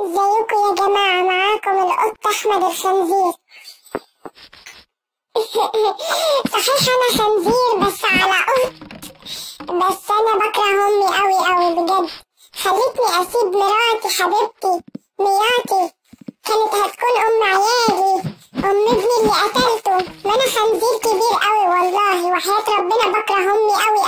ازيكم يا جماعة معاكم القط أحمد الخنزير صحيح أنا خنزير بس على قط بس أنا بكره أمي أوي أوي بجد خلتني أسيب مراتي حبيبتي مياتي كانت هتكون أم عيالي أم ابني اللي قتلته ما أنا خنزير كبير أوي والله وحياة ربنا بكره أمي أوي